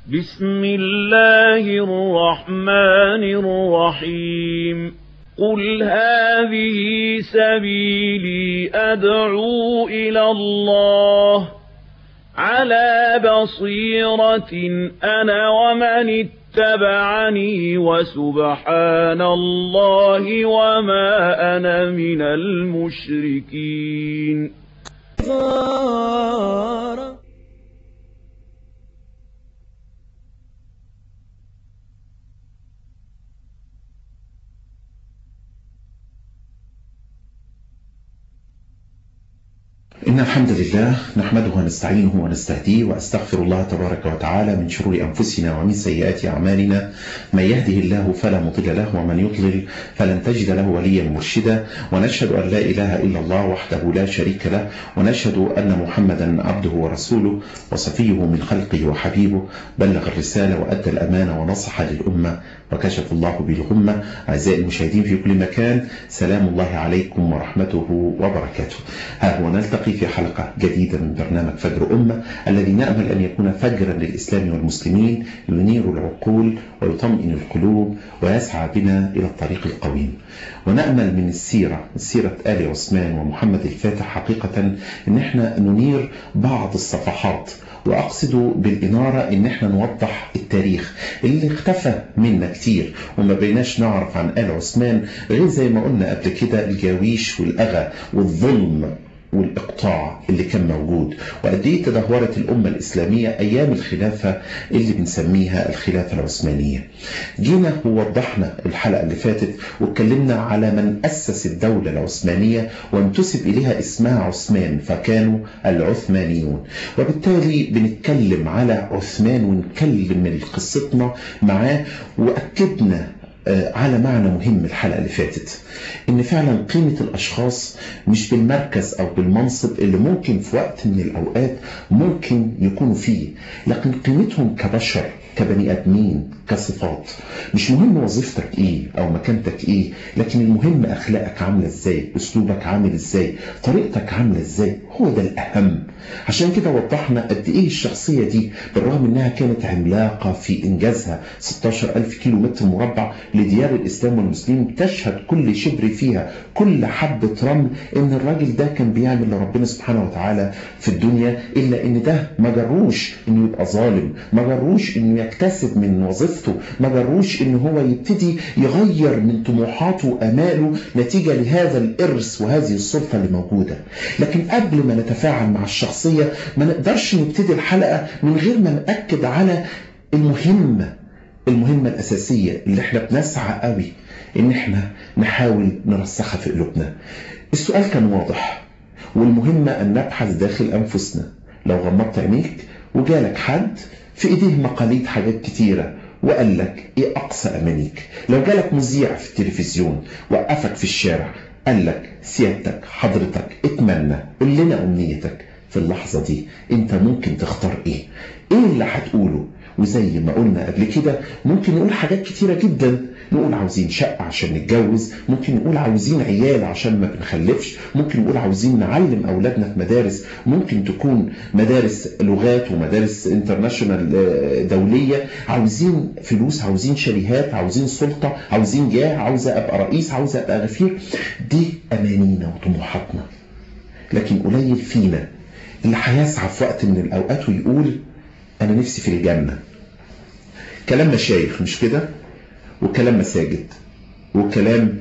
بسم الله الرحمن الرحيم قل هذه سبيلي أدعو إلى الله على بصيرة أنا ومن اتبعني وسبحان الله وما أنا من المشركين إن الحمد لله نحمده ونستعينه ونستهديه وأستغفر الله تبارك وتعالى من شرور أنفسنا ومن سيئات أعمالنا من يهده الله فلا مضل له ومن يضلل فلن تجد له وليا مرشدا ونشهد أن لا إله إلا الله وحده لا شريك له ونشهد أن محمدا عبده ورسوله وصفيه من خلقه وحبيبه بلغ الرسالة وأدى الأمانة ونصح للأمة وكشف الله بالغمة أعزائي المشاهدين في كل مكان سلام الله عليكم ورحمته وبركاته ها هو نلتقي في حلقة جديدة من برنامج فجر أمة الذي نأمل أن يكون فجرا للإسلام والمسلمين ينير العقول ويطمئن القلوب ويسعى بنا إلى الطريق القويم ونأمل من السيرة سيرة آل عثمان ومحمد الفاتح حقيقة أن احنا ننير بعض الصفحات وأقصد بالإنارة إن احنا نوضح التاريخ اللي اختفى منا كتير وما بيناش نعرف عن آل عثمان غير زي ما قلنا قبل كده الجاويش والأغى والظلم والإقطاع اللي كان موجود وقد ايه تدهورت الأمة الإسلامية أيام الخلافة اللي بنسميها الخلافة العثمانية جينا ووضحنا الحلقة اللي فاتت واتكلمنا على من أسس الدولة العثمانية وانتسب إليها اسمها عثمان فكانوا العثمانيون وبالتالي بنتكلم على عثمان ونكلم من قصتنا معاه وأكدنا على معنى مهم الحلقة اللي فاتت ان فعلا قيمة الاشخاص مش بالمركز او بالمنصب اللي ممكن في وقت من الاوقات ممكن يكونوا فيه لكن قيمتهم كبشر كبني ادمين كصفات مش مهم وظيفتك ايه او مكانتك ايه لكن المهم اخلاقك عامله ازاي اسلوبك عامل ازاي طريقتك عامله ازاي هو ده الاهم عشان كده وضحنا قد ايه الشخصيه دي بالرغم انها كانت عملاقه في انجازها 16000 كيلو متر مربع لديار الاسلام والمسلمين تشهد كل شبر فيها كل حبه رمل ان الراجل ده كان بيعمل لربنا سبحانه وتعالى في الدنيا الا ان ده ما جروش انه يبقى ظالم ما جروش انه يكتسب من وظيفته ما جروش ان هو يبتدي يغير من طموحاته واماله نتيجه لهذا الارث وهذه السلطه اللي موجوده لكن قبل ما نتفاعل مع الشخصيه ما نقدرش نبتدي الحلقه من غير ما ناكد على المهمه المهمه الاساسيه اللي احنا بنسعى قوي ان احنا نحاول نرسخها في قلوبنا السؤال كان واضح والمهمه ان نبحث داخل انفسنا لو غمضت عينيك وجالك حد في ايديه مقاليد حاجات كتيره وقال لك ايه اقصى امانيك لو جالك مذيع في التلفزيون وقفك في الشارع قال لك سيادتك حضرتك اتمنى قول لنا امنيتك في اللحظة دي انت ممكن تختار ايه ايه اللي هتقوله وزي ما قلنا قبل كده ممكن نقول حاجات كتيرة جدا نقول عاوزين شقة عشان نتجوز ممكن نقول عاوزين عيال عشان ما بنخلفش ممكن نقول عاوزين نعلم أولادنا في مدارس ممكن تكون مدارس لغات ومدارس انترناشونال دولية عاوزين فلوس عاوزين شاليهات عاوزين سلطة عاوزين جاه عاوزة أبقى رئيس عاوزة أبقى غفير دي أمانينا وطموحاتنا لكن قليل فينا اللي هيسعى في وقت من الأوقات ويقول أنا نفسي في الجنة كلام مشايخ مش كده وكلام مساجد وكلام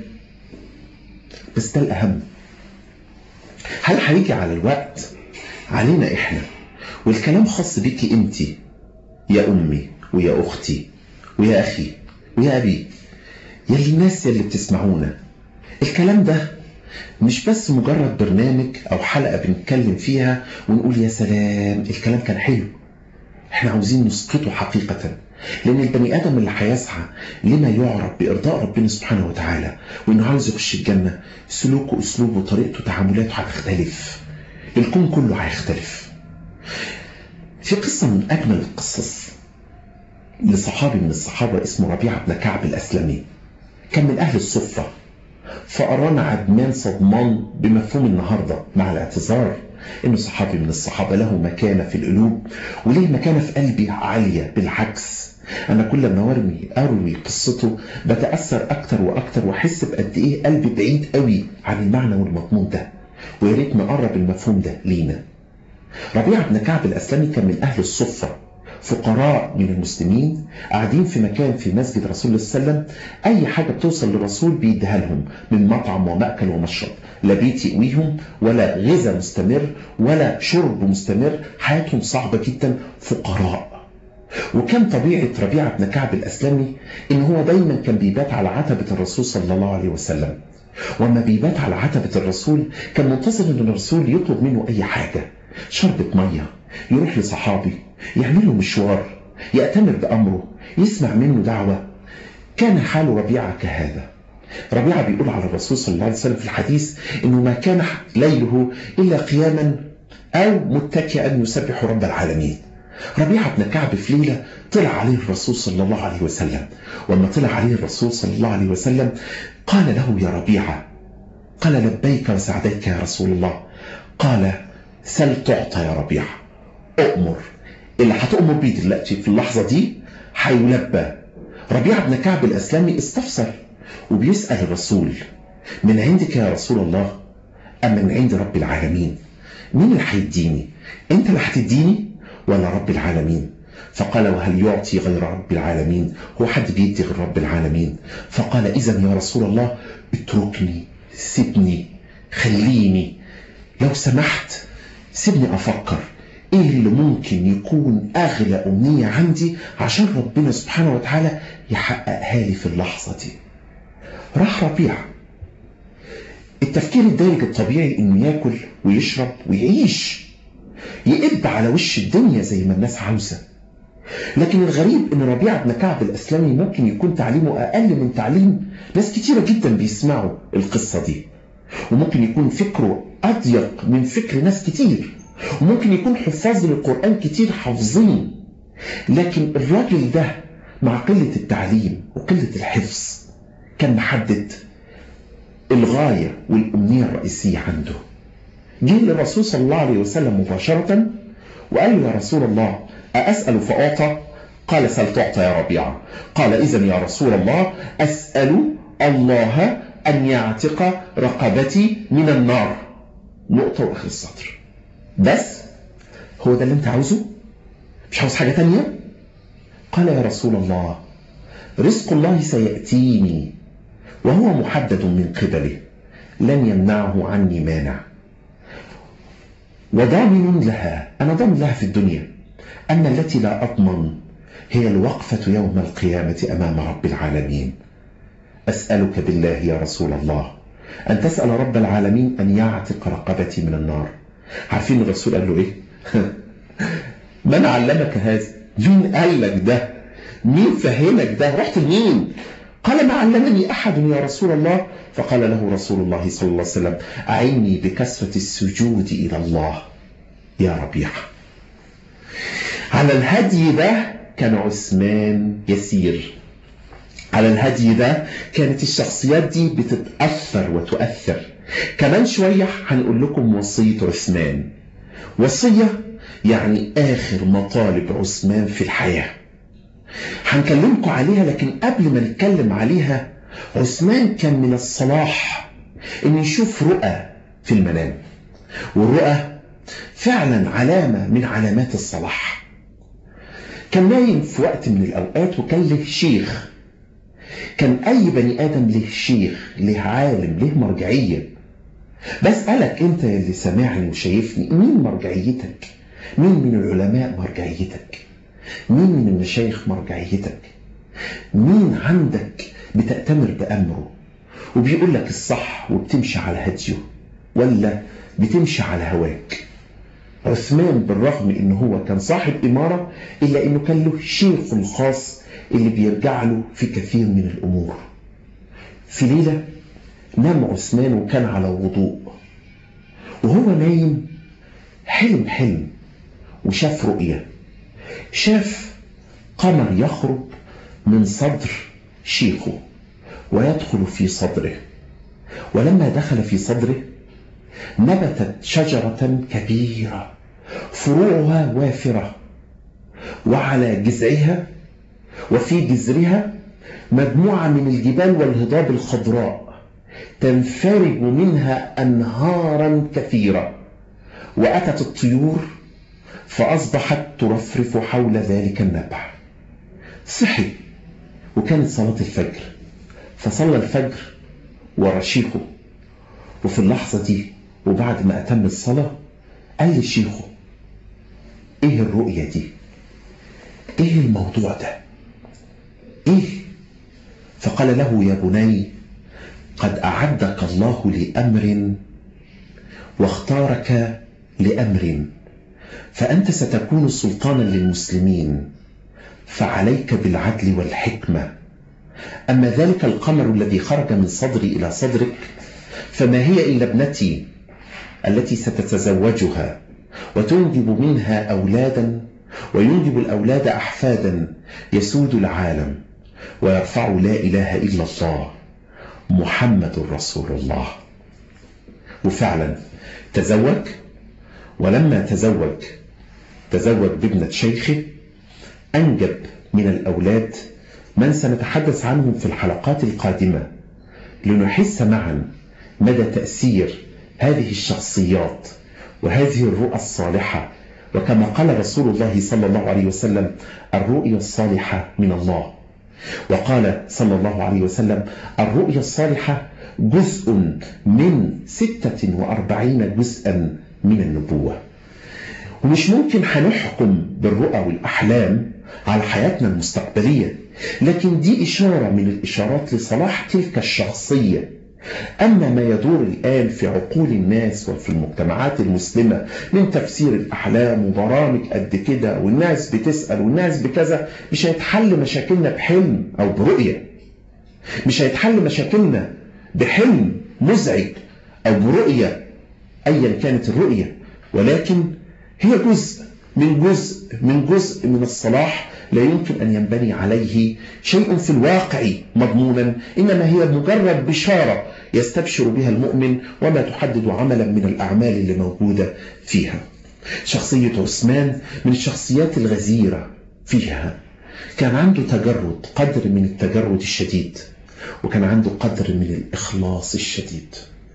بس ده الأهم هل هيجي على الوقت علينا إحنا والكلام خاص بيكي أنت يا أمي ويا أختي ويا أخي ويا أبي يا الناس يلي بتسمعونا الكلام ده مش بس مجرد برنامج أو حلقة بنتكلم فيها ونقول يا سلام الكلام كان حلو احنا عاوزين نسقطه حقيقة لأن البني آدم اللي هيسعى لما يعرف بإرضاء ربنا سبحانه وتعالى وإنه عاوز يخش الجنة سلوكه أسلوبه طريقته تعاملاته هتختلف الكون كله هيختلف في قصة من أجمل القصص لصحابي من الصحابة اسمه ربيعة بن كعب الأسلمي كان من أهل الصفة فأرانا عدمان صدمان بمفهوم النهاردة مع الاعتذار انه صحابي من الصحابة له مكانة في القلوب وليه مكانة في قلبي عالية بالعكس انا كل ما ارمي اروي قصته بتأثر اكتر واكتر واحس بقد ايه قلبي بعيد قوي عن المعنى والمضمون ده ويا ريت نقرب المفهوم ده لينا ربيعة بن كعب الاسلمي كان من اهل الصفة فقراء من المسلمين قاعدين في مكان في مسجد رسول الله صلى الله عليه وسلم اي حاجه بتوصل للرسول بيديها لهم من مطعم ومأكل ومشرب لا بيت يقويهم ولا غذاء مستمر ولا شرب مستمر حياتهم صعبه جدا فقراء وكان طبيعة ربيعة بن كعب الأسلمي إن هو دايما كان بيبات على عتبة الرسول صلى الله عليه وسلم وما بيبات على عتبة الرسول كان منتظر إن الرسول يطلب منه أي حاجة شربة مية يروح لصحابي يعمل له مشوار يأتمر بأمره يسمع منه دعوة كان حال ربيعة كهذا ربيعة بيقول على الرسول صلى الله عليه وسلم في الحديث إنه ما كان ليله إلا قياما أو متكئا يسبح رب العالمين ربيعة بن كعب في ليلة طلع عليه الرسول صلى الله عليه وسلم وما طلع عليه الرسول صلى الله عليه وسلم قال له يا ربيعة قال لبيك وسعديك يا رسول الله قال سل تعطى يا ربيعة أؤمر اللي هتؤمر بيه دلوقتي في اللحظة دي هيلبى ربيعة بن كعب الأسلامي استفسر وبيسأل الرسول من عندك يا رسول الله أم من عند رب العالمين مين اللي هيديني انت اللي هتديني ولا رب العالمين فقال وهل يعطي غير رب العالمين هو حد بيدي غير رب العالمين فقال إذا يا رسول الله اتركني سيبني خليني لو سمحت سيبني أفكر ايه اللي ممكن يكون اغلى امنية عندي عشان ربنا سبحانه وتعالى يحققها لي في اللحظة دي راح ربيع التفكير الدارج الطبيعي انه ياكل ويشرب ويعيش يقب على وش الدنيا زي ما الناس عاوزة لكن الغريب ان ربيع بن كعب الاسلامي ممكن يكون تعليمه اقل من تعليم ناس كتيرة جدا بيسمعوا القصة دي وممكن يكون فكره اضيق من فكر ناس كتير وممكن يكون حفاظ للقرآن كتير حافظين لكن الراجل ده مع قلة التعليم وقلة الحفظ كان محدد الغاية والأمنية الرئيسية عنده جه للرسول صلى الله عليه وسلم مباشرة وقال له يا رسول الله أأسأل فأعطى قال سل تعطى يا ربيعة قال إذا يا رسول الله أسأل الله أن يعتق رقبتي من النار نقطة وآخر السطر بس هو ده اللي انت عاوزه مش عاوز حاجة تانية قال يا رسول الله رزق الله سيأتيني وهو محدد من قبله لن يمنعه عني مانع وضامن لها أنا ضامن لها في الدنيا أن التي لا أضمن هي الوقفة يوم القيامة أمام رب العالمين أسألك بالله يا رسول الله أن تسأل رب العالمين أن يعتق رقبتي من النار عارفين الرسول قال له ايه من علمك هذا مين قال لك ده مين فهمك ده رحت لمين قال ما علمني احد يا رسول الله فقال له رسول الله صلى الله عليه وسلم اعني بكثرة السجود الى الله يا ربيع على الهدي ده كان عثمان يسير على الهدي ده كانت الشخصيات دي بتتأثر وتؤثر كمان شوية هنقول لكم وصية عثمان وصية يعني آخر مطالب عثمان في الحياة هنكلمكم عليها لكن قبل ما نتكلم عليها عثمان كان من الصلاح ان يشوف رؤى في المنام والرؤى فعلا علامة من علامات الصلاح كان نايم في وقت من الأوقات وكان له شيخ كان أي بني آدم له شيخ له عالم له مرجعية بسألك أنت اللي سامعني وشايفني مين مرجعيتك مين من العلماء مرجعيتك مين من المشايخ مرجعيتك مين عندك بتأتمر بأمره وبيقول لك الصح وبتمشي على هديه ولا بتمشي على هواك عثمان بالرغم ان هو كان صاحب إمارة إلا انه كان له شيخ الخاص اللي بيرجع له في كثير من الأمور في ليلة نام عثمان وكان على وضوء وهو نايم حلم حلم وشاف رؤية شاف قمر يخرج من صدر شيخه ويدخل في صدره ولما دخل في صدره نبتت شجرة كبيرة فروعها وافرة وعلى جذعها وفي جذرها مجموعة من الجبال والهضاب الخضراء تنفرج منها أنهارا كثيرة وأتت الطيور فأصبحت ترفرف حول ذلك النبع صحي وكانت صلاة الفجر فصلى الفجر ورشيخه وفي اللحظة دي وبعد ما أتم الصلاة قال لشيخه إيه الرؤية دي إيه الموضوع ده إيه فقال له يا بني قد أعدك الله لأمر واختارك لأمر فأنت ستكون سلطانا للمسلمين فعليك بالعدل والحكمة أما ذلك القمر الذي خرج من صدري إلى صدرك فما هي إلا ابنتي التي ستتزوجها وتنجب منها أولادا وينجب الأولاد أحفادا يسود العالم ويرفع لا إله إلا الله محمد رسول الله وفعلا تزوج ولما تزوج تزوج بابنة شيخه أنجب من الأولاد من سنتحدث عنهم في الحلقات القادمة لنحس معا مدى تأثير هذه الشخصيات وهذه الرؤى الصالحة وكما قال رسول الله صلى الله عليه وسلم الرؤيا الصالحة من الله وقال صلى الله عليه وسلم الرؤيا الصالحة جزء من ستة وأربعين جزءا من النبوة ومش ممكن هنحكم بالرؤى والأحلام على حياتنا المستقبلية لكن دي إشارة من الإشارات لصلاح تلك الشخصية أما ما يدور الآن في عقول الناس وفي المجتمعات المسلمة من تفسير الأحلام وبرامج قد كده والناس بتسأل والناس بكذا مش هيتحل مشاكلنا بحلم أو برؤية مش هيتحل مشاكلنا بحلم مزعج أو برؤية أيا كانت الرؤية ولكن هي جزء من جزء من جزء من الصلاح لا يمكن أن ينبني عليه شيء في الواقع مضمونا إنما هي مجرد بشارة يستبشر بها المؤمن وما تحدد عملا من الأعمال اللي موجودة فيها شخصية عثمان من الشخصيات الغزيرة فيها كان عنده تجرد قدر من التجرد الشديد وكان عنده قدر من الإخلاص الشديد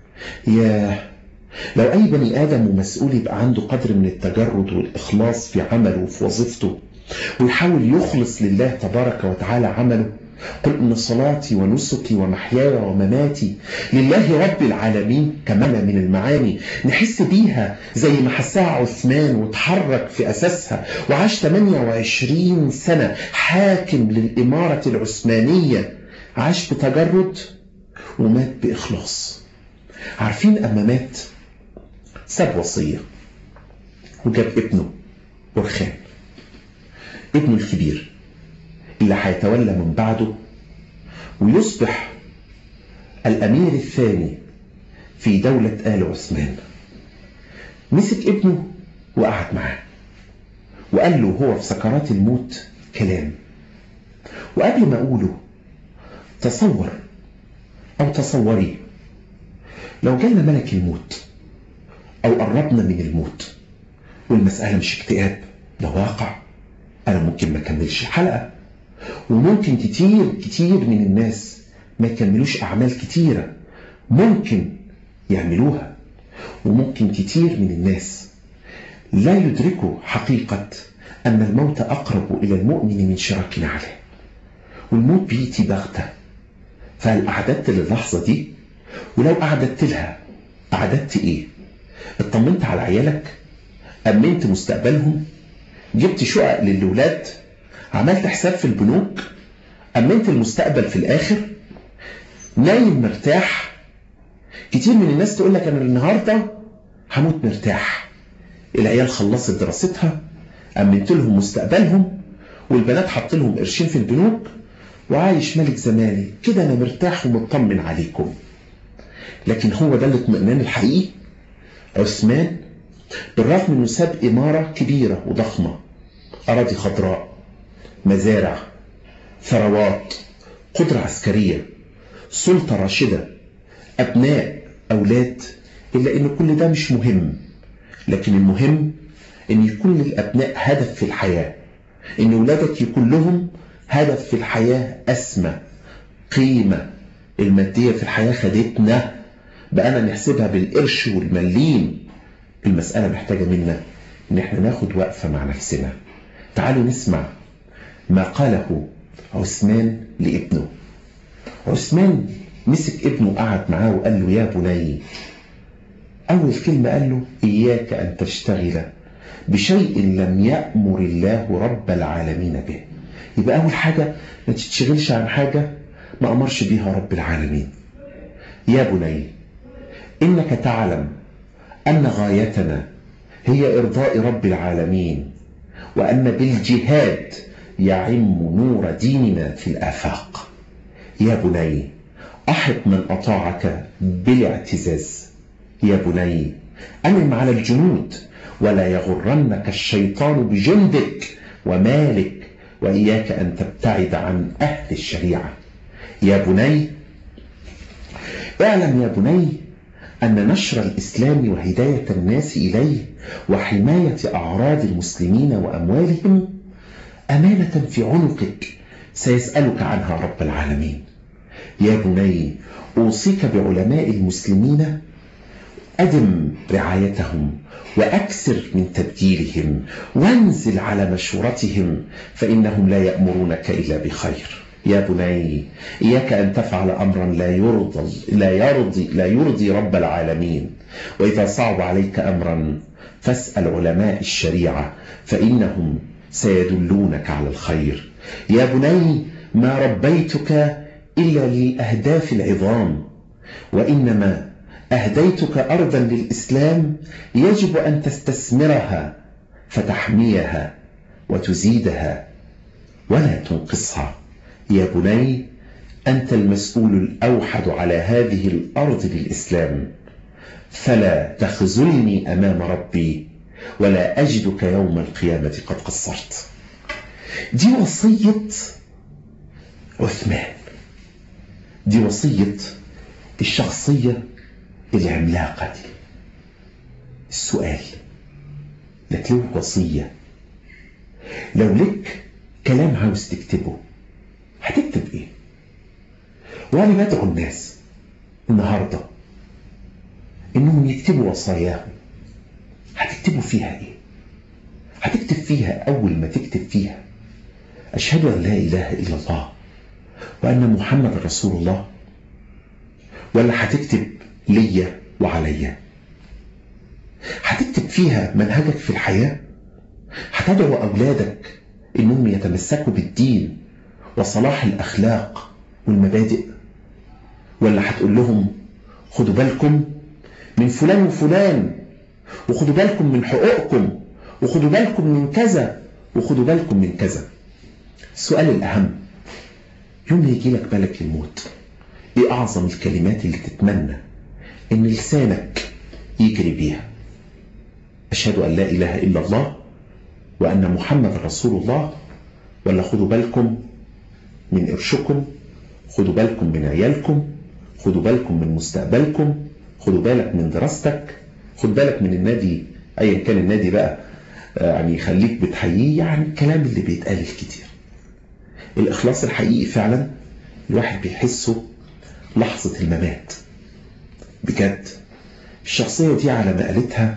ياه لو أي بني آدم ومسؤول يبقى عنده قدر من التجرد والإخلاص في عمله وفي وظيفته ويحاول يخلص لله تبارك وتعالى عمله قل إن صلاتي ونسكي ومحياي ومماتي لله رب العالمين كمان من المعاني نحس بيها زي ما حسها عثمان وتحرك في أساسها وعاش 28 سنة حاكم للإمارة العثمانية عاش بتجرد ومات بإخلاص عارفين أما مات ساب وصية وجاب ابنه برخان ابنه الكبير اللي هيتولى من بعده ويصبح الأمير الثاني في دولة آل عثمان مسك ابنه وقعد معاه وقال له هو في سكرات الموت كلام وقبل ما أقوله تصور أو تصوري لو جالنا ملك الموت أو قربنا من الموت والمسألة مش اكتئاب ده واقع أنا ممكن ما أكملش حلقة وممكن كتير كتير من الناس ما يكملوش أعمال كتيرة ممكن يعملوها وممكن كتير من الناس لا يدركوا حقيقة أن الموت أقرب إلى المؤمن من شراك نعله والموت بيتي بغتة فهل أعددت للحظة دي ولو أعددت لها أعددت إيه اطمنت على عيالك أمنت مستقبلهم جبت شقق للولاد عملت حساب في البنوك أمنت المستقبل في الآخر نايم مرتاح كتير من الناس تقول لك أنا النهاردة هموت مرتاح العيال خلصت دراستها أمنت لهم مستقبلهم والبنات حط لهم قرشين في البنوك وعايش ملك زماني كده أنا مرتاح ومطمن عليكم لكن هو ده الاطمئنان الحقيقي عثمان بالرغم انه ساب إمارة كبيرة وضخمة أراضي خضراء مزارع ثروات قدرة عسكرية سلطة راشدة أبناء أولاد إلا إن كل ده مش مهم لكن المهم إن يكون للأبناء هدف في الحياة إن ولادك يكون لهم هدف في الحياة أسمى قيمة المادية في الحياة خدتنا بقى نحسبها بالقرش والمليم المسألة محتاجة منا إن احنا ناخد وقفة مع نفسنا تعالوا نسمع ما قاله عثمان لابنه عثمان مسك ابنه وقعد معاه وقال له يا بني أول كلمة قال له إياك أن تشتغل بشيء لم يأمر الله رب العالمين به يبقى أول حاجة ما تتشغلش عن حاجة ما أمرش بيها رب العالمين يا بني إنك تعلم أن غايتنا هي إرضاء رب العالمين وأن بالجهاد يعم نور ديننا في الآفاق يا بني أحب من أطاعك بالاعتزاز يا بني أنم على الجنود ولا يغرنك الشيطان بجندك ومالك وإياك أن تبتعد عن أهل الشريعة يا بني اعلم يا بني أن نشر الإسلام وهداية الناس إليه وحماية أعراض المسلمين وأموالهم أمانة في عنقك سيسألك عنها رب العالمين يا بني أوصيك بعلماء المسلمين أدم رعايتهم وأكثر من تبديلهم وانزل على مشورتهم فإنهم لا يأمرونك إلا بخير يا بني إياك أن تفعل أمرا لا يرضي لا يرضي لا يرضي رب العالمين وإذا صعب عليك أمرا فاسأل علماء الشريعة فإنهم سيدلونك على الخير يا بني ما ربيتك إلا للأهداف العظام وإنما أهديتك أرضا للإسلام يجب أن تستثمرها فتحميها وتزيدها ولا تنقصها يا بني أنت المسؤول الأوحد على هذه الأرض للإسلام فلا تخذلني أمام ربي ولا أجدك يوم القيامة قد قصرت دي وصية عثمان دي وصية الشخصية العملاقة دي السؤال لك له وصية لو لك كلام عاوز تكتبه هتكتب ايه وانا بدعو الناس النهاردة انهم يكتبوا وصاياهم هتكتبوا فيها ايه هتكتب فيها اول ما تكتب فيها اشهد ان لا اله الا الله وان محمد رسول الله ولا هتكتب ليا وعليا هتكتب فيها منهجك في الحياة هتدعو أولادك إنهم يتمسكوا بالدين وصلاح الأخلاق والمبادئ ولا هتقول لهم خدوا بالكم من فلان وفلان وخدوا بالكم من حقوقكم وخدوا بالكم من كذا وخدوا بالكم من كذا السؤال الأهم يوم ما يجي لك بالك الموت ايه أعظم الكلمات اللي تتمنى إن لسانك يجري بيها أشهد أن لا إله إلا الله وأن محمد رسول الله ولا خدوا بالكم من قرشكم خدوا بالكم من عيالكم خدوا بالكم من مستقبلكم خدوا بالك من دراستك خد بالك من النادي أيا كان النادي بقى يعني خليك بتحييه يعني الكلام اللي بيتقال الكتير الإخلاص الحقيقي فعلا الواحد بيحسه لحظة الممات بجد الشخصية دي على ما قالتها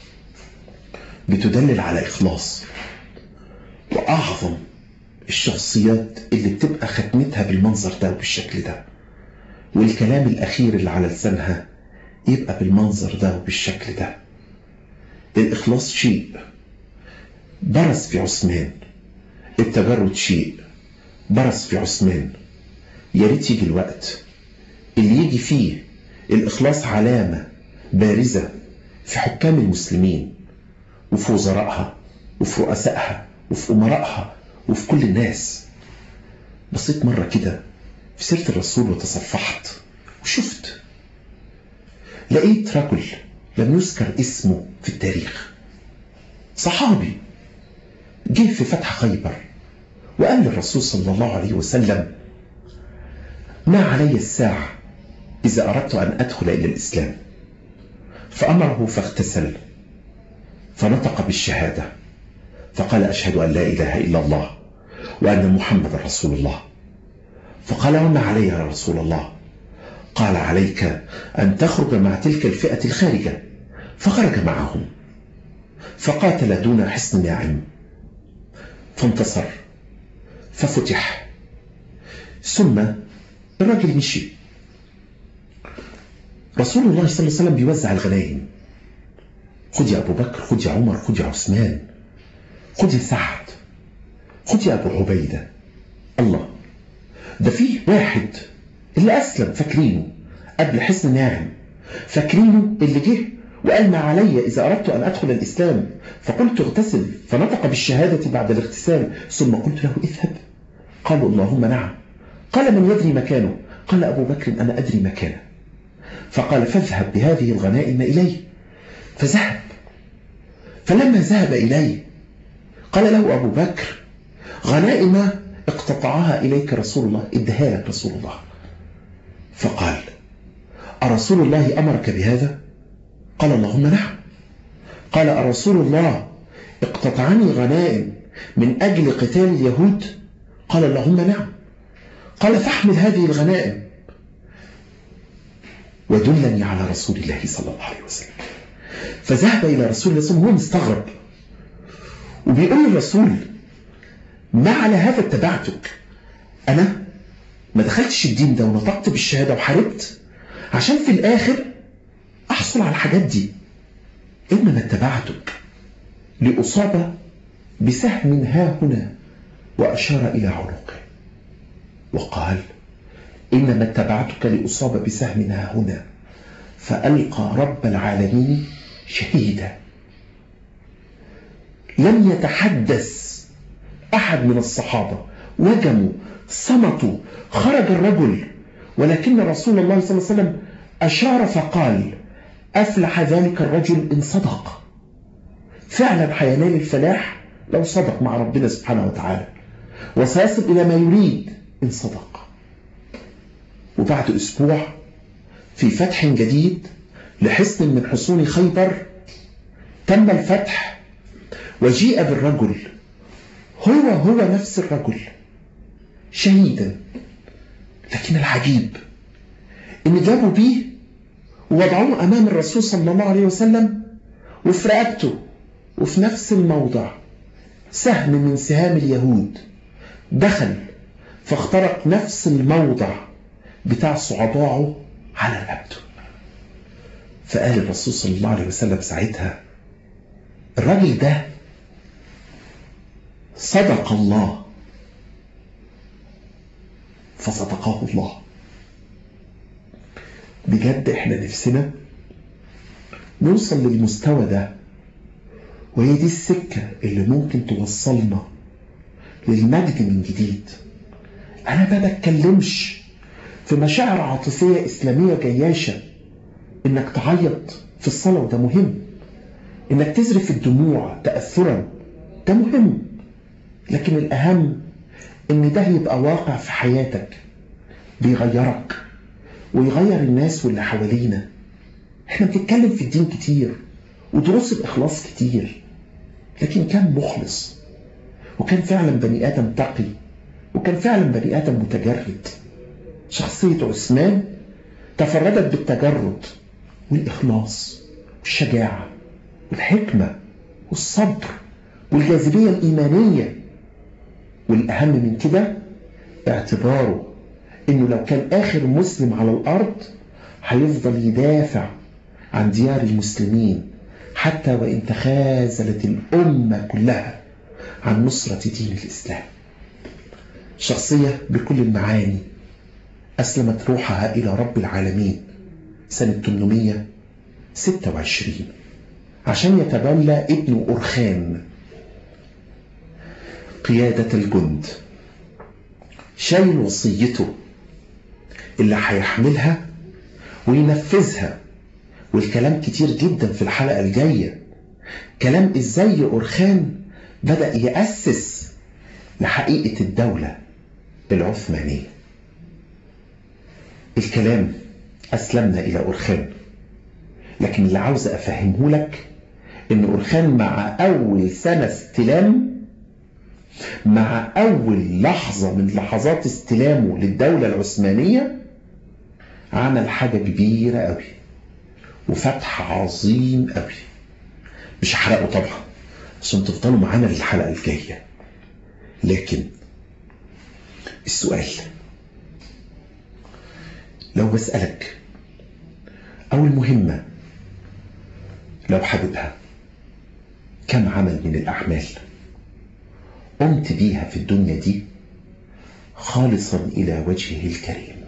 بتدلل على إخلاص وأعظم الشخصيات اللي بتبقى ختمتها بالمنظر ده وبالشكل ده والكلام الأخير اللي على لسانها يبقى بالمنظر ده وبالشكل ده الإخلاص شيء برز في عثمان التجرد شيء برز في عثمان يا ريت يجي الوقت اللي يجي فيه الإخلاص علامة بارزة في حكام المسلمين وفي وزرائها وفي رؤسائها وفي أمرائها وفي كل الناس بصيت مرة كده في سيرة الرسول وتصفحت وشفت لقيت رجل لم يذكر اسمه في التاريخ صحابي جه في فتح خيبر وقال للرسول صلى الله عليه وسلم ما علي الساعة إذا أردت أن أدخل إلى الإسلام فأمره فاغتسل فنطق بالشهادة فقال أشهد أن لا إله إلا الله وأن محمد رسول الله فقال وما علي يا رسول الله قال عليك أن تخرج مع تلك الفئة الخارجة فخرج معهم فقاتل دون حصن ناعم فانتصر ففتح ثم الرجل مشي رسول الله صلى الله عليه وسلم بيوزع الغنائم خد يا أبو بكر خد يا عمر خد يا عثمان خد يا سعد خد يا أبو عبيدة الله ده فيه واحد اللي أسلم فاكرينه قبل حسن ناعم فاكرينه اللي جه وقال ما علي إذا أردت أن أدخل الإسلام فقلت اغتسل فنطق بالشهادة بعد الاغتسال ثم قلت له اذهب قالوا اللهم نعم قال من يدري مكانه قال أبو بكر أنا أدري مكانه فقال فاذهب بهذه الغنائم إليه فذهب فلما ذهب إليه قال له أبو بكر غنائم اقتطعها إليك رسول الله ادها لك رسول الله فقال أرسول الله أمرك بهذا قال اللهم نعم قال أرسول الله اقتطعني غنائم من أجل قتال اليهود قال اللهم نعم قال فاحمل هذه الغنائم ودلني على رسول الله صلى الله عليه وسلم فذهب إلى رسول الله صلى الله عليه وسلم وهو مستغرب وبيقول للرسول ما على هذا اتبعتك أنا ما دخلتش الدين ده ونطقت بالشهادة وحاربت عشان في الآخر أحصل على الحاجات دي إنما اتبعتك لأصاب بسهم ها هنا وأشار إلى عنقه وقال إنما اتبعتك لأصاب بسهم ها هنا فألقى رب العالمين شهيدا لم يتحدث أحد من الصحابة وجموا صمتوا خرج الرجل ولكن رسول الله صلى الله عليه وسلم أشار فقال أفلح ذلك الرجل إن صدق فعلا هينال الفلاح لو صدق مع ربنا سبحانه وتعالى وسيصل إلى ما يريد إن صدق وبعد أسبوع في فتح جديد لحصن من حصون خيبر تم الفتح وجيء بالرجل هو هو نفس الرجل شهيدا لكن العجيب ان جابوا بيه ووضعوه امام الرسول صلى الله عليه وسلم وفي رقبته وفي نفس الموضع سهم من سهام اليهود دخل فاخترق نفس الموضع بتاع صعباعه على رقبته فقال الرسول صلى الله عليه وسلم ساعتها الراجل ده صدق الله فصدقه الله بجد احنا نفسنا نوصل للمستوى ده وهي دي السكة اللي ممكن توصلنا للمجد من جديد انا ما بتكلمش في مشاعر عاطفية اسلامية جياشة انك تعيط في الصلاة وده مهم انك تزرف الدموع تأثرا ده مهم لكن الأهم إن ده يبقى واقع في حياتك بيغيرك ويغير الناس واللي حوالينا احنا بنتكلم في الدين كتير ودروس الإخلاص كتير لكن كان مخلص وكان فعلا بني آدم تقي وكان فعلا بني آدم متجرد شخصية عثمان تفردت بالتجرد والإخلاص والشجاعة والحكمة والصبر والجاذبية الإيمانية والأهم من كده اعتباره إنه لو كان آخر مسلم على الأرض هيفضل يدافع عن ديار المسلمين حتى وإن تخاذلت الأمة كلها عن نصرة دين الإسلام شخصية بكل المعاني أسلمت روحها إلى رب العالمين سنة 826 عشان يتبلى ابن أرخان قيادة الجند شايل وصيته اللي هيحملها وينفذها والكلام كتير جدا في الحلقة الجاية كلام ازاي أرخان بدأ يأسس لحقيقة الدولة العثمانية الكلام أسلمنا إلى أرخان لكن اللي عاوز أفهمه لك إن أورخان مع أول سنة استلام مع أول لحظة من لحظات استلامه للدولة العثمانية عمل حاجة كبيرة قوي وفتح عظيم قوي مش هحرقه طبعا عشان تفضلوا معانا للحلقة الجاية لكن السؤال لو بسألك أو المهمة لو حاببها كم عمل من الأعمال قمت بيها في الدنيا دي خالصا إلى وجهه الكريم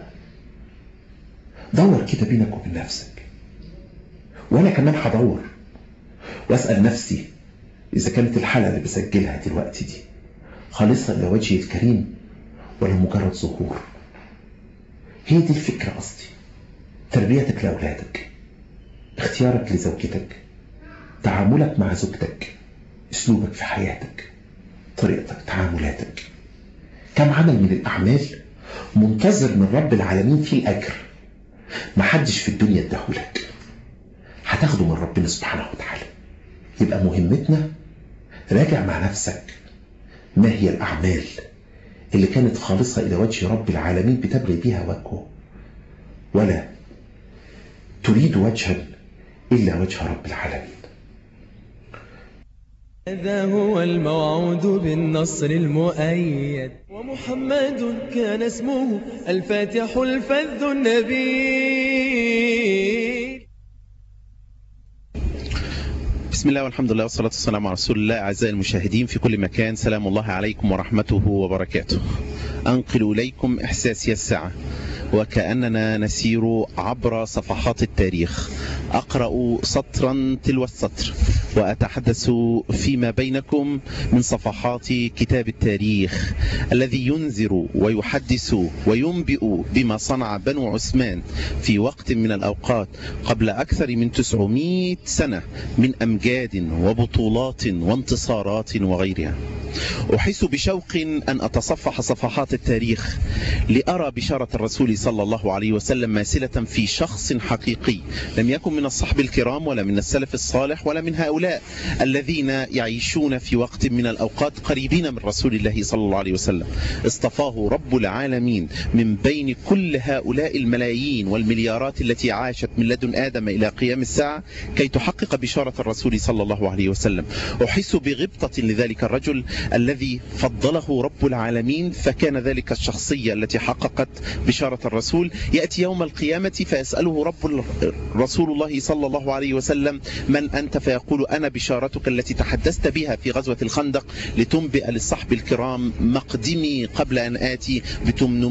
دور كده بينك وبين نفسك وأنا كمان هدور وأسأل نفسي إذا كانت الحلقة اللي بسجلها دلوقتي دي خالصة إلى وجهه الكريم ولا مجرد ظهور هي دي الفكرة قصدي تربيتك لأولادك اختيارك لزوجتك تعاملك مع زوجتك اسلوبك في حياتك طريقتك تعاملاتك كم عمل من الأعمال منتظر من رب العالمين فيه الأجر محدش في الدنيا اداهولك هتاخده من ربنا سبحانه وتعالى يبقى مهمتنا راجع مع نفسك ما هي الأعمال اللي كانت خالصة إلى وجه رب العالمين بتبغي بها وجهه ولا تريد وجها إلا وجه رب العالمين هذا هو الموعود بالنصر المؤيد ومحمد كان اسمه الفاتح الفذ النبي بسم الله والحمد لله والصلاة والسلام على رسول الله أعزائي المشاهدين في كل مكان سلام الله عليكم ورحمته وبركاته أنقل إليكم إحساسي الساعة وكأننا نسير عبر صفحات التاريخ أقرأ سطرا تلو السطر وأتحدث فيما بينكم من صفحات كتاب التاريخ الذي ينذر ويحدث وينبئ بما صنع بنو عثمان في وقت من الأوقات قبل أكثر من 900 سنة من أمجاد وبطولات وانتصارات وغيرها أحس بشوق أن أتصفح صفحات التاريخ لأرى بشارة الرسول صلى الله عليه وسلم ماثلة في شخص حقيقي لم يكن من الصحب الكرام ولا من السلف الصالح ولا من هؤلاء الذين يعيشون في وقت من الأوقات قريبين من رسول الله صلى الله عليه وسلم اصطفاه رب العالمين من بين كل هؤلاء الملايين والمليارات التي عاشت من لدن آدم إلى قيام الساعة كي تحقق بشارة الرسول صلى الله عليه وسلم أحس بغبطة لذلك الرجل الذي فضله رب العالمين فكان ذلك الشخصية التي حققت بشارة الرسول يأتي يوم القيامة فيسأله رب رسول الله صلى الله عليه وسلم من أنت فيقول أنا بشارتك التي تحدثت بها في غزوة الخندق لتنبئ للصحب الكرام مقدمي قبل أن آتي ب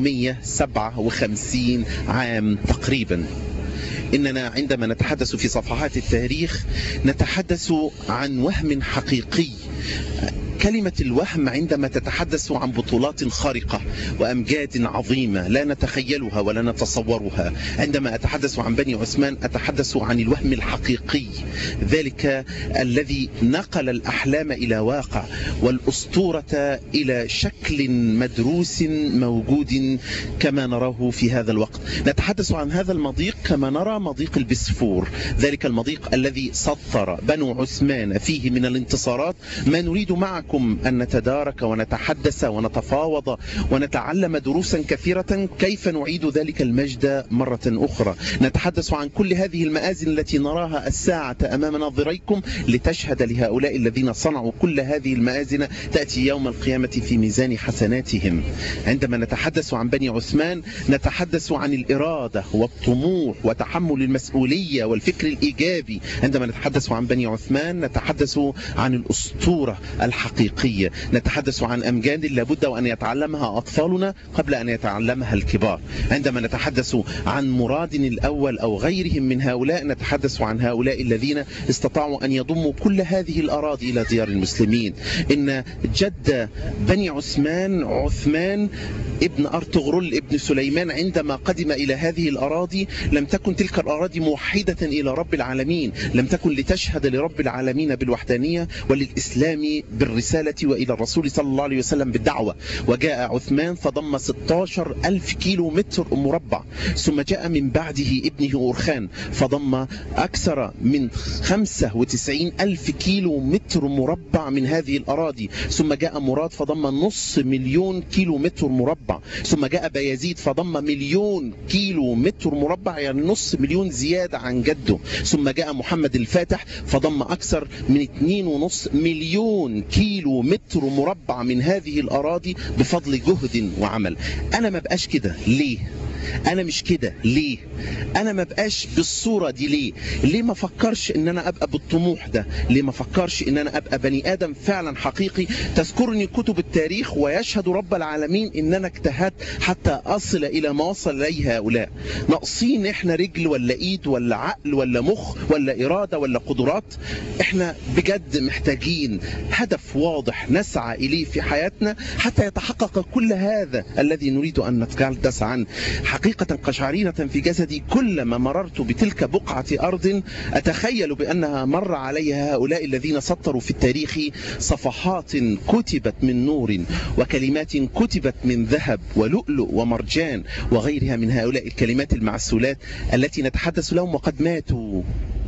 857 عام تقريبا إننا عندما نتحدث في صفحات التاريخ نتحدث عن وهم حقيقي كلمة الوهم عندما تتحدث عن بطولات خارقة وأمجاد عظيمة لا نتخيلها ولا نتصورها عندما أتحدث عن بني عثمان أتحدث عن الوهم الحقيقي ذلك الذي نقل الأحلام إلى واقع والأسطورة إلى شكل مدروس موجود كما نراه في هذا الوقت نتحدث عن هذا المضيق كما نرى مضيق البسفور ذلك المضيق الذي سطر بنو عثمان فيه من الانتصارات ما نريد معكم أن نتدارك ونتحدث ونتفاوض ونتعلم دروسا كثيرة كيف نعيد ذلك المجد مرة أخرى نتحدث عن كل هذه المآزن التي نراها الساعة أمام ناظريكم لتشهد لهؤلاء الذين صنعوا كل هذه المآزن تأتي يوم القيامة في ميزان حسناتهم عندما نتحدث عن بني عثمان نتحدث عن الإرادة والطموح وتحمل المسؤولية والفكر الإيجابي عندما نتحدث عن بني عثمان نتحدث عن الأسطورة الحقيقية نتحدث عن أمجاد لابد وأن يتعلمها أطفالنا قبل أن يتعلمها الكبار عندما نتحدث عن مراد الأول أو غيرهم من هؤلاء نتحدث عن هؤلاء الذين استطاعوا أن يضموا كل هذه الأراضي إلى ديار المسلمين إن جد بني عثمان عثمان ابن أرطغرل ابن سليمان عندما قدم إلى هذه الأراضي لم تكن تلك الأراضي موحدة إلى رب العالمين لم تكن لتشهد لرب العالمين بالوحدانية وللإسلام بالرسالة الرسالة وإلى الرسول صلى الله عليه وسلم بالدعوة وجاء عثمان فضم 16 ألف كيلو متر مربع ثم جاء من بعده ابنه أورخان فضم أكثر من 95 ألف كيلو متر مربع من هذه الأراضي ثم جاء مراد فضم نص مليون كيلو متر مربع ثم جاء بايزيد فضم مليون كيلو متر مربع يعني نص مليون زيادة عن جده ثم جاء محمد الفاتح فضم أكثر من 2.5 مليون كيلو متر مربع من هذه الأراضي بفضل جهد وعمل أنا ما بقاش كده ليه انا مش كده ليه انا ما بقاش بالصوره دي ليه ليه ما فكرش ان انا ابقى بالطموح ده ليه ما فكرش ان انا ابقى بني ادم فعلا حقيقي تذكرني كتب التاريخ ويشهد رب العالمين ان انا اجتهدت حتى اصل الى ما وصل اليه هؤلاء ناقصين احنا رجل ولا ايد ولا عقل ولا مخ ولا اراده ولا قدرات احنا بجد محتاجين هدف واضح نسعى اليه في حياتنا حتى يتحقق كل هذا الذي نريد ان نتجعل عنه حقيقة قشعريرة في جسدي كلما مررت بتلك بقعة أرض أتخيل بأنها مر عليها هؤلاء الذين سطروا في التاريخ صفحات كتبت من نور وكلمات كتبت من ذهب ولؤلؤ ومرجان وغيرها من هؤلاء الكلمات المعسولات التي نتحدث لهم وقد ماتوا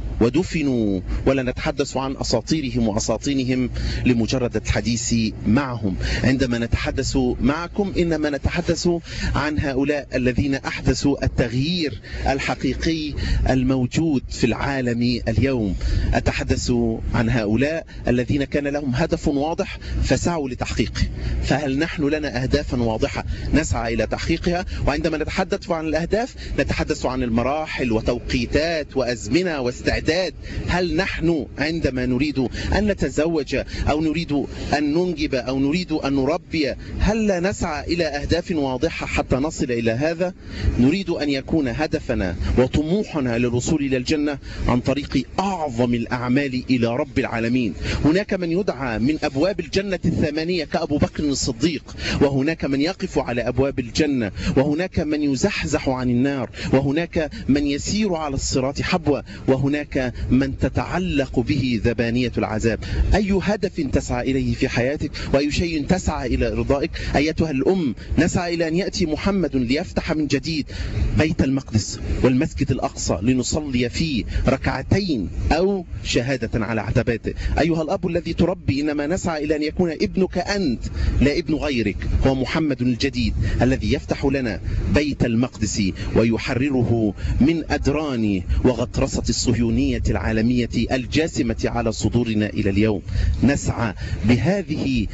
ودفنوا ولا نتحدث عن أساطيرهم وأساطينهم لمجرد الحديث معهم عندما نتحدث معكم إنما نتحدث عن هؤلاء الذين أحدثوا التغيير الحقيقي الموجود في العالم اليوم أتحدث عن هؤلاء الذين كان لهم هدف واضح فسعوا لتحقيقه فهل نحن لنا أهدافا واضحة نسعى إلى تحقيقها وعندما نتحدث عن الأهداف نتحدث عن المراحل وتوقيتات وأزمنة واستعداد الاستعداد هل نحن عندما نريد أن نتزوج أو نريد أن ننجب أو نريد أن نربي هل لا نسعى إلى أهداف واضحة حتى نصل إلى هذا نريد أن يكون هدفنا وطموحنا للوصول إلى الجنة عن طريق أعظم الأعمال إلى رب العالمين هناك من يدعى من أبواب الجنة الثمانية كأبو بكر الصديق وهناك من يقف على أبواب الجنة وهناك من يزحزح عن النار وهناك من يسير على الصراط حبوة وهناك من تتعلق به ذبانية العذاب أي هدف تسعى إليه في حياتك وأي شيء تسعى إلى إرضائك أيتها الأم نسعى إلى أن يأتي محمد ليفتح من جديد بيت المقدس والمسجد الأقصى لنصلي فيه ركعتين أو شهادة على عتباته أيها الأب الذي تربي إنما نسعى إلى أن يكون ابنك أنت لا ابن غيرك هو محمد الجديد الذي يفتح لنا بيت المقدس ويحرره من أدران وغطرسة الصهيونية العالمية الجاسمة على صدورنا إلى اليوم نسعى بهذه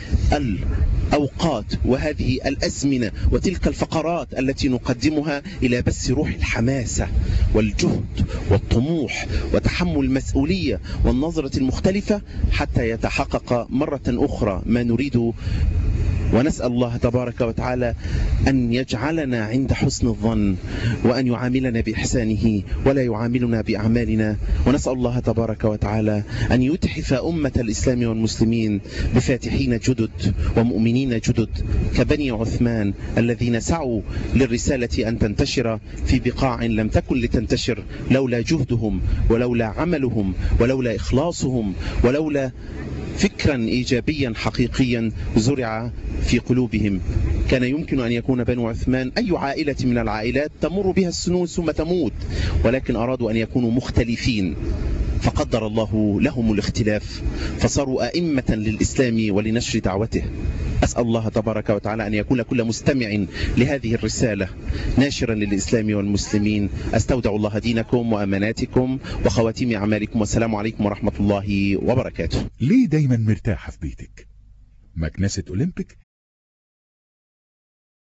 الأوقات وهذه الأزمنة وتلك الفقرات التي نقدمها إلى بث روح الحماسة والجهد والطموح وتحمل المسؤولية والنظرة المختلفة حتى يتحقق مرة أخرى ما نريد ونسأل الله تبارك وتعالى أن يجعلنا عند حسن الظن وأن يعاملنا بإحسانه ولا يعاملنا بأعمالنا ونسأل الله تبارك وتعالى أن يتحف أمة الإسلام والمسلمين بفاتحين جدد ومؤمنين جدد كبني عثمان الذين سعوا للرسالة أن تنتشر في بقاع لم تكن لتنتشر لولا جهدهم ولولا عملهم ولولا إخلاصهم ولولا فكرا إيجابيا حقيقيا زرع في قلوبهم كان يمكن أن يكون بنو عثمان أي عائلة من العائلات تمر بها السنون ثم تموت ولكن أرادوا أن يكونوا مختلفين فقدر الله لهم الاختلاف فصاروا أئمة للإسلام ولنشر دعوته أسأل الله تبارك وتعالى أن يكون كل مستمع لهذه الرسالة ناشرا للإسلام والمسلمين أستودع الله دينكم وأماناتكم وخواتيم أعمالكم والسلام عليكم ورحمة الله وبركاته ليه دايما مرتاحة في بيتك مكنسة أولمبيك